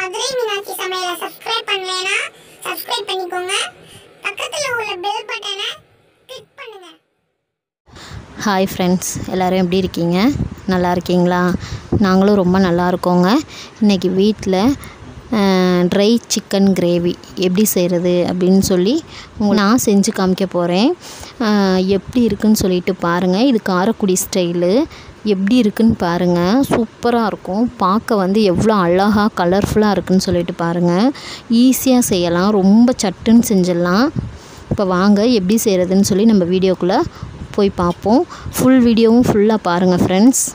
மதுரை மீனாட்சி சமையலை சப்ஸ்கிரைப் பண்ணலைன்னா சப்ஸ்கிரைப் பண்ணிக்கோங்க பக்கத்தில் உள்ள பெல் பட்டனை கிளிக் பண்ணுங்க ஹாய் ஃப்ரெண்ட்ஸ் எல்லோரும் எப்படி இருக்கீங்க நல்லா இருக்கீங்களா நாங்களும் ரொம்ப நல்லா இருக்கோங்க இன்றைக்கி வீட்டில் ட்ரை சிக்கன் கிரேவி எப்படி செய்கிறது அப்படின்னு சொல்லி உங்க- நான் செஞ்சு காமிக்க போகிறேன் எப்படி இருக்குன்னு சொல்லிட்டு பாருங்கள் இது காரக்குடி ஸ்டைலு எப்படி இருக்குன்னு பாருங்கள் சூப்பராக இருக்கும் பார்க்க வந்து எவ்வளோ அழகாக கலர்ஃபுல்லாக இருக்குன்னு சொல்லிட்டு பாருங்கள் ஈஸியாக செய்யலாம் ரொம்ப சட்டுன்னு செஞ்சிடலாம் இப்போ வாங்க எப்படி செய்கிறதுன்னு சொல்லி நம்ம வீடியோக்குள்ளே போய் பார்ப்போம் ஃபுல் வீடியோவும் ஃபுல்லாக பாருங்கள் ஃப்ரெண்ட்ஸ்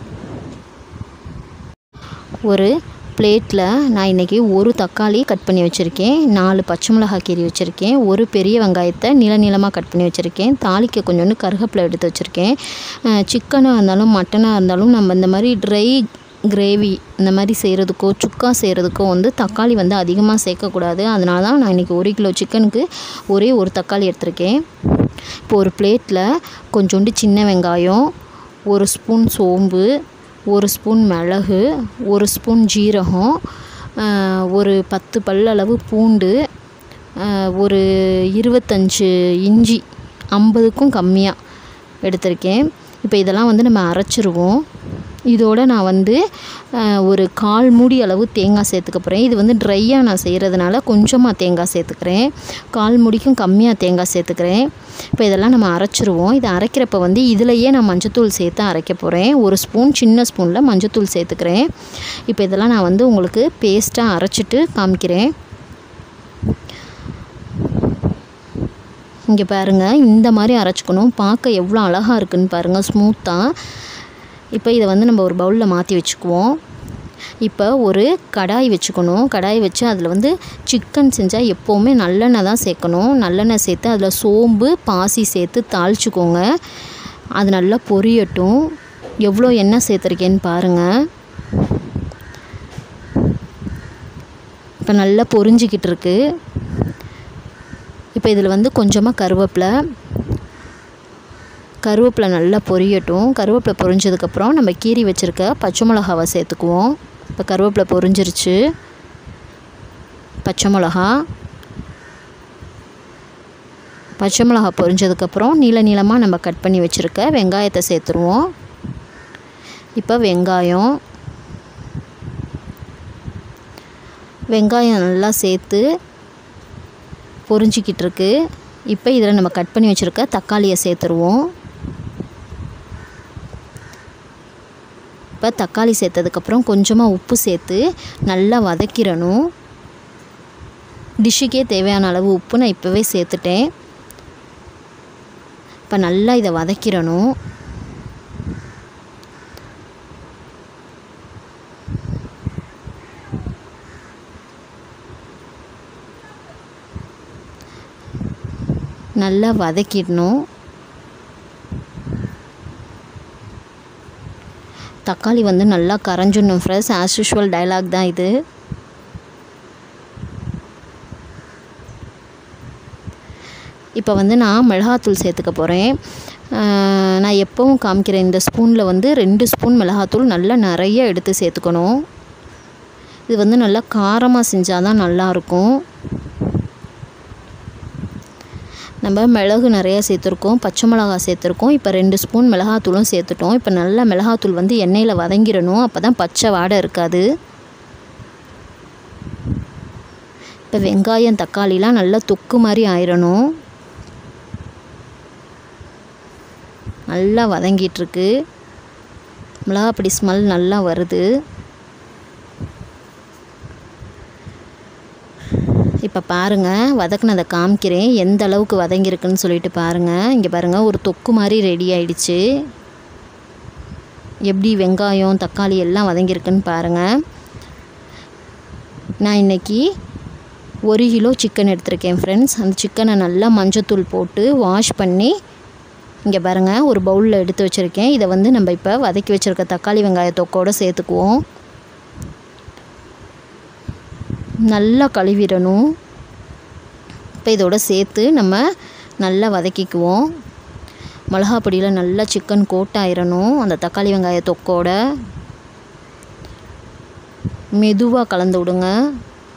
ஒரு பிளேட்டில் நான் இன்றைக்கி ஒரு தக்காளி கட் பண்ணி வச்சுருக்கேன் நாலு பச்சை மிளகாய் கீரி வச்சுருக்கேன் ஒரு பெரிய வெங்காயத்தை நீள நீளமாக கட் பண்ணி வச்சுருக்கேன் தாளிக்க கொஞ்சோண்டு கருகப்பிலை எடுத்து வச்சுருக்கேன் சிக்கனாக இருந்தாலும் மட்டனாக இருந்தாலும் நம்ம இந்த மாதிரி ட்ரை கிரேவி இந்த மாதிரி செய்கிறதுக்கோ சுக்கா செய்கிறதுக்கோ வந்து தக்காளி வந்து அதிகமாக சேர்க்கக்கூடாது அதனால தான் நான் இன்றைக்கி ஒரு கிலோ சிக்கனுக்கு ஒரே ஒரு தக்காளி எடுத்திருக்கேன் இப்போ ஒரு பிளேட்டில் கொஞ்சோண்டு சின்ன வெங்காயம் ஒரு ஸ்பூன் சோம்பு ஒரு ஸ்பூன் மிளகு ஒரு ஸ்பூன் ஜீரகம் ஆஹ், ஒரு பத்து பல்லளவு பூண்டு ஆஹ், ஒரு இருபத்தஞ்சு இஞ்சி ஐம்பதுக்கும் கம்மியாக எடுத்திருக்கேன் இப்போ இதெல்லாம் வந்து நம்ம அரைச்சிருவோம் இதோட நான் வந்து ஆஹ், ஒரு கால் மூடி அளவு தேங்காய் சேர்த்துக்க போகிறேன் இது வந்து ட்ரையாக நான் செய்கிறதுனால கொஞ்சமாக தேங்காய் சேர்த்துக்கிறேன் கால் மூடிக்கும் கம்மியாக தேங்காய் சேர்த்துக்கிறேன் இப்போ இதெல்லாம் நம்ம அரைச்சிருவோம் இதை அரைக்கிறப்ப வந்து இதுலையே நான் மஞ்சத்தூள் சேர்த்து அரைக்க போகிறேன் ஒரு ஸ்பூன் சின்ன ஸ்பூனில் மஞ்சத்தூள் சேர்த்துக்கிறேன் இப்போ இதெல்லாம் நான் வந்து உங்களுக்கு பேஸ்ட்டாக அரைச்சிட்டு காமிக்கிறேன் இங்கே பாருங்கள் இந்த மாதிரி அரைச்சிக்கணும் பார்க்க எவ்வளோ அழகாக இருக்குன்னு பாருங்கள் ஸ்மூத்தாக இப்போ இதை வந்து நம்ம ஒரு பவுலில் மாற்றி வச்சுக்குவோம் இப்போ ஒரு கடாய் வச்சுக்கணும் கடாய் வச்சு அதில் வந்து சிக்கன் செஞ்சால் எப்போவுமே நல்லெண்ணெய் தான் சேர்க்கணும் நல்லெண்ணெய் சேர்த்து அதில் சோம்பு பாசி சேர்த்து தாளிச்சுக்கோங்க அது நல்லா பொரியட்டும் எவ்வளோ எண்ணெய் சேர்த்துருக்கேன்னு பாருங்கள் இப்போ நல்லா பொரிஞ்சிக்கிட்டு இருக்கு இப்போ இதில் வந்து கொஞ்சமாக கருவேப்பிலை கருவேப்பிலை நல்லா பொரியட்டும் கருவேப்பிலை பொரிஞ்சதுக்கப்புறம் நம்ம கீறி வச்சுருக்க பச்சை மிளகாவை சேர்த்துக்குவோம் இப்போ கருவேப்பிலை பொரிஞ்சிருச்சு பச்சை மிளகா பச்சை மிளகா பொரிஞ்சதுக்கப்புறம் நீள நீளமாக நம்ம கட் பண்ணி வச்சுருக்க வெங்காயத்தை சேர்த்துருவோம் இப்போ வெங்காயம் வெங்காயம் நல்லா சேர்த்து பொரிஞ்சிக்கிட்டு இருக்கு இப்போ இதில் நம்ம கட் பண்ணி வச்சுருக்க தக்காளியை சேர்த்துருவோம் இப்போ தக்காளி சேர்த்ததுக்கப்புறம் கொஞ்சமாக உப்பு சேர்த்து நல்லா வதக்கிடணும் டிஷ்ஷுக்கே தேவையான அளவு உப்பு நான் இப்போவே சேர்த்துட்டேன் இப்போ நல்லா இதை வதக்கிடணும் நல்லா வதக்கிடணும் தக்காளி வந்து நல்லா கரைஞ்சிடணும் ஃப்ரெஷ் ஆஸ் யூஷுவல் டயலாக் தான் இது இப்போ வந்து நான் மிளகாத்தூள் சேர்த்துக்க போகிறேன் நான் எப்போவும் காமிக்கிற இந்த ஸ்பூனில் வந்து ரெண்டு ஸ்பூன் மிளகாத்தூள் நல்லா நிறைய எடுத்து சேர்த்துக்கணும் இது வந்து நல்லா காரமாக செஞ்சால் தான் நல்லாயிருக்கும் நம்ம மிளகு நிறைய சேர்த்துருக்கோம் பச்சை மிளகா சேர்த்துருக்கோம் இப்போ ரெண்டு ஸ்பூன் மிளகாத்தூளும் சேர்த்துட்டோம் இப்போ நல்லா மிளகாத்தூள் வந்து எண்ணெயில் வதங்கிடணும் அப்போ தான் பச்சை வாடை இருக்காது இப்போ வெங்காயம் தக்காளிலாம் நல்லா தொக்கு மாதிரி ஆயிடணும் நல்லா வதங்கிட்டுருக்கு மிளகாப்பொடி ஸ்மெல் நல்லா வருது இப்போ பாருங்கள் வதக்குனதை காமிக்கிறேன் எந்த அளவுக்கு வதங்கியிருக்குன்னு சொல்லிட்டு பாருங்கள் இங்கே பாருங்கள் ஒரு தொக்கு மாதிரி ரெடி ஆயிடுச்சு எப்படி வெங்காயம் தக்காளி எல்லாம் வதங்கியிருக்குன்னு பாருங்கள் நான் இன்றைக்கி ஒரு கிலோ சிக்கன் எடுத்திருக்கேன் ஃப்ரெண்ட்ஸ் அந்த சிக்கனை நல்லா மஞ்சத்தூள் போட்டு வாஷ் பண்ணி இங்கே பாருங்கள் ஒரு பவுலில் எடுத்து வச்சுருக்கேன் இதை வந்து நம்ம இப்போ வதக்கி வச்சுருக்க தக்காளி வெங்காய தொக்கோடு சேர்த்துக்குவோம் நல்லா கழுவிடணும் இப்போ இதோட சேர்த்து நம்ம நல்லா வதக்கிக்குவோம் மிளகா பொடியில் நல்லா சிக்கன் கோட் ஆயிரணும் அந்த தக்காளி வெங்காய தொக்கோட மெதுவாக கலந்து விடுங்க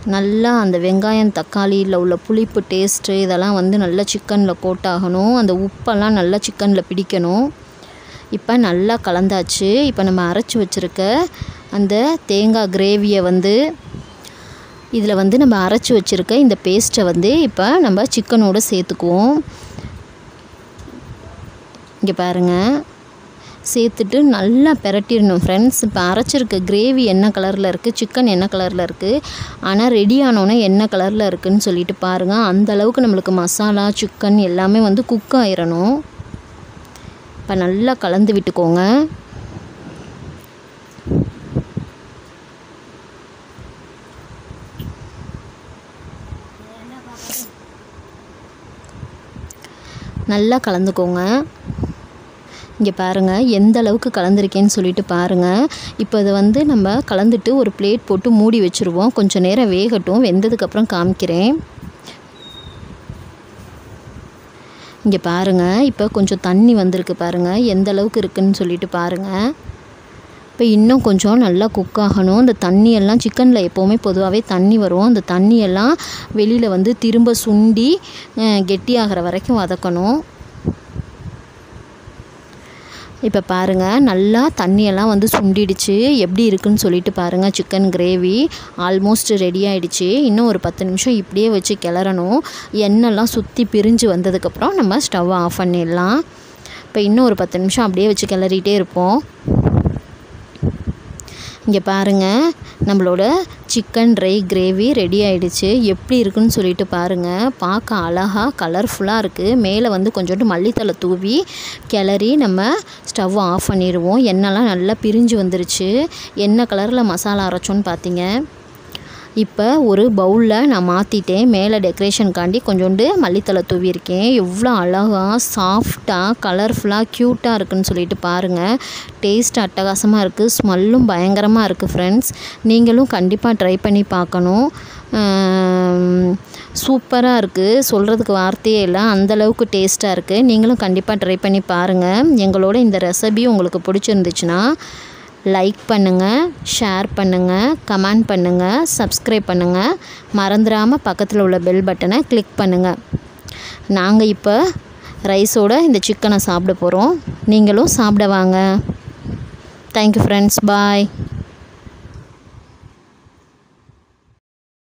நல்லா அந்த வெங்காயம் தக்காளியில் உள்ள புளிப்பு டேஸ்ட்டு இதெல்லாம் வந்து நல்லா சிக்கனில் கோட் ஆகணும் அந்த உப்பெல்லாம் நல்லா சிக்கனில் பிடிக்கணும் இப்போ நல்லா கலந்தாச்சு இப்போ நம்ம அரைச்சி வச்சுருக்க அந்த தேங்காய் கிரேவியை வந்து இதில் வந்து நம்ம அரைச்சி வச்சுருக்க இந்த பேஸ்ட்டை வந்து இப்போ நம்ம சிக்கனோடு சேர்த்துக்குவோம் இங்கே பாருங்கள் சேர்த்துட்டு நல்லா பெரட்டிடணும் ஃப்ரெண்ட்ஸ் இப்போ அரைச்சிருக்க கிரேவி என்ன கலரில் இருக்குது சிக்கன் என்ன கலரில் இருக்குது ஆனால் ரெடி ஆனோன்னே என்ன கலரில் இருக்குதுன்னு சொல்லிட்டு பாருங்கள் அந்த அளவுக்கு நம்மளுக்கு மசாலா சிக்கன் எல்லாமே வந்து குக் ஆயிடணும் இப்போ நல்லா கலந்து விட்டுக்கோங்க நல்லா கலந்துக்கோங்க இங்கே பாருங்கள் எந்த அளவுக்கு கலந்துருக்கேன்னு சொல்லிட்டு பாருங்கள் இப்போ இதை வந்து நம்ம கலந்துட்டு ஒரு பிளேட் போட்டு மூடி வச்சுருவோம் கொஞ்சம் நேரம் வேகட்டும் வெந்ததுக்கப்புறம் காமிக்கிறேன் இங்கே பாருங்கள் இப்போ கொஞ்சம் தண்ணி வந்திருக்கு பாருங்கள் எந்த அளவுக்கு இருக்குன்னு சொல்லிட்டு பாருங்கள் இப்போ இன்னும் கொஞ்சம் நல்லா குக் ஆகணும் இந்த தண்ணியெல்லாம் சிக்கனில் எப்போவுமே பொதுவாகவே தண்ணி வரும் அந்த தண்ணியெல்லாம் வெளியில் வந்து திரும்ப சுண்டி கெட்டியாகிற வரைக்கும் வதக்கணும் இப்போ பாருங்கள் நல்லா தண்ணியெல்லாம் வந்து சுண்டிடுச்சு எப்படி இருக்குன்னு சொல்லிட்டு பாருங்கள் சிக்கன் கிரேவி ஆல்மோஸ்ட் ரெடி ஆகிடுச்சு இன்னும் ஒரு பத்து நிமிஷம் இப்படியே வச்சு கிளறணும் எண்ணெய்லாம் சுற்றி பிரிஞ்சு வந்ததுக்கப்புறம் நம்ம ஸ்டவ் ஆஃப் பண்ணிடலாம் இப்போ இன்னும் ஒரு பத்து நிமிஷம் அப்படியே வச்சு கிளறிட்டே இருப்போம் இங்கே பாருங்கள் நம்மளோட சிக்கன் ட்ரை கிரேவி ரெடி ஆகிடுச்சு எப்படி இருக்குன்னு சொல்லிட்டு பாருங்கள் பார்க்க அழகாக கலர்ஃபுல்லாக இருக்குது மேலே வந்து கொஞ்சோண்டு மல்லித்தலை தூவி கிளறி நம்ம ஸ்டவ் ஆஃப் பண்ணிடுவோம் எண்ணெய்லாம் நல்லா பிரிஞ்சு வந்துருச்சு என்ன கலரில் மசாலா அரைச்சோன்னு பார்த்தீங்க இப்போ ஒரு பவுலில் நான் மாற்றிட்டேன் மேலே டெக்கரேஷனுக்காண்டி கொஞ்சோண்டு மல்லித்தலை தூவியிருக்கேன் எவ்வளோ அழகாக சாஃப்டாக கலர்ஃபுல்லாக க்யூட்டாக இருக்குன்னு சொல்லிட்டு பாருங்கள் டேஸ்ட் அட்டகாசமாக இருக்குது ஸ்மெல்லும் பயங்கரமாக இருக்குது ஃப்ரெண்ட்ஸ் நீங்களும் கண்டிப்பாக ட்ரை பண்ணி பார்க்கணும் சூப்பராக இருக்குது சொல்கிறதுக்கு வார்த்தையே இல்லை அந்தளவுக்கு டேஸ்ட்டாக இருக்குது நீங்களும் கண்டிப்பாக ட்ரை பண்ணி பாருங்கள் எங்களோட இந்த ரெசிபி உங்களுக்கு பிடிச்சிருந்துச்சுன்னா லைக் பண்ணுங்கள் ஷேர் பண்ணுங்கள் கமெண்ட் பண்ணுங்கள் சப்ஸ்கிரைப் பண்ணுங்கள் மறந்துடாமல் பக்கத்தில் உள்ள பெல் பட்டனை கிளிக் பண்ணுங்கள் நாங்கள் இப்போ ரைஸோட இந்த சிக்கனை சாப்பிட போகிறோம் நீங்களும் சாப்பிட வாங்க தேங்க்யூ ஃப்ரெண்ட்ஸ் பாய்